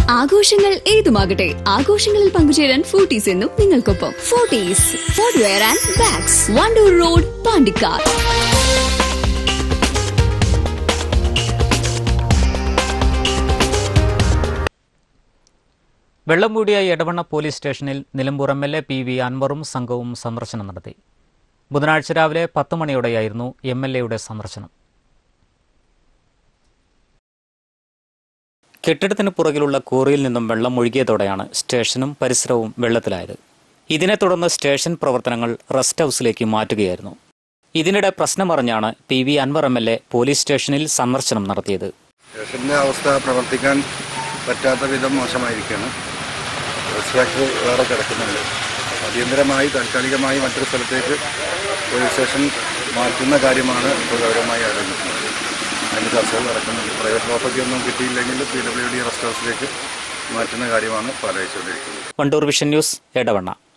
ആഘോഷങ്ങൾ ഏതുമാകട്ടെ ആഘോഷങ്ങളിൽ പങ്കുചേരാൻ ഫോർട്ടീസ് എന്നും നിങ്ങൾക്കൊപ്പം Forties footwear and bags Wandoor road Pandikkad വെള്ളം മൂടിയ എടവണ്ണ പോലീസ് സ്റ്റേഷനിൽ Nilambur M L A P V അൻവറും സംഘവും സന്ദർശനം നടത്തി ബുധനാഴ്ച രാവിലെ പത്ത് മണിയോടെയായിരുന്നു എം എൽ എയുടെ സന്ദർശനം കെട്ടിടത്തിന് പുറകിലുള്ള കോറിയിൽ നിന്നും വെള്ളം ഒഴുകിയതോടെയാണ് സ്റ്റേഷനും പരിസരവും വെള്ളത്തിലായത് ഇതിനെ തുടർന്ന് സ്റ്റേഷൻ പ്രവർത്തനങ്ങൾ റെസ്റ്റ് ഹൌസിലേക്ക് മാറ്റുകയായിരുന്നു ഇതിനിടെ പ്രശ്നമറിഞ്ഞാണ് P V Anvar M L A police സ്റ്റേഷനിൽ സന്ദർശനം നടത്തിയത് സ്റ്റേഷൻ്റെ അവസ്ഥ പ്രവർത്തിക്കാൻ പറ്റാത്ത വിധം മോശമായിരിക്കുകയാണ് രജിസ്ട്രാക്ടർ വേറെ കിടക്കുന്നുണ്ട് അടിയന്തരമായി താൽക്കാലികമായി മറ്റൊരു സ്ഥലത്തേക്ക് പോലീസ് സ്റ്റേഷൻ മാറ്റുന്ന കാര്യമാണ് ഇപ്പോൾ ഗൗരവമായി ആലോചിക്കുന്നത് അതിൻ്റെ ചർച്ചകൾ നടക്കുന്നുണ്ട് പ്രൈവറ്റ് പ്രോപ്പർട്ടി ഒന്നും കിട്ടിയില്ലെങ്കിൽ പി ഡബ്ല്യു ഡി റെസ്റ്റ് ഹൗസിലേക്ക് മാറ്റുന്ന കാര്യമാണ് ഇപ്പോൾ ആലോചിച്ചുകൊണ്ടിരിക്കുന്നത് വണ്ടൂർ വിഷൻ ന്യൂസ് എടവണ്ണ